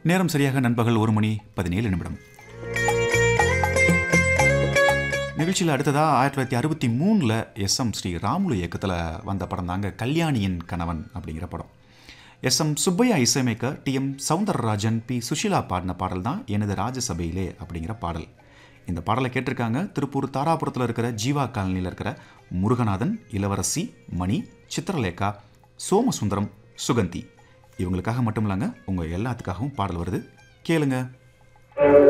நேரம் சரியாக நண்பகல் ஒரு மணி பதினேழு நிமிடம் நிகழ்ச்சியில் அடுத்ததாக ஆயிரத்தி தொள்ளாயிரத்தி அறுபத்தி மூணில் எஸ் எம் ஸ்ரீ ராமுலு இயக்கத்தில் வந்த படம் தாங்க கல்யாணியின் கணவன் அப்படிங்கிற படம் எஸ் எம் சுப்பையா இசையமைக்க T M Soundararajan P Susheela பாடின பாடல் தான் எனது ராஜசபையிலே அப்படிங்கிற பாடல் இந்த பாடலை கேட்டிருக்காங்க திருப்பூர் தாராபுரத்தில் இருக்கிற ஜீவா காலனியில் இருக்கிற முருகநாதன் இளவரசி மணி சித்திரலேகா சோமசுந்தரம் சுகந்தி இவங்களுக்காக மட்டும் இல்லைங்க உங்கள் எல்லாத்துக்காகவும் பாடல் வருது கேளுங்க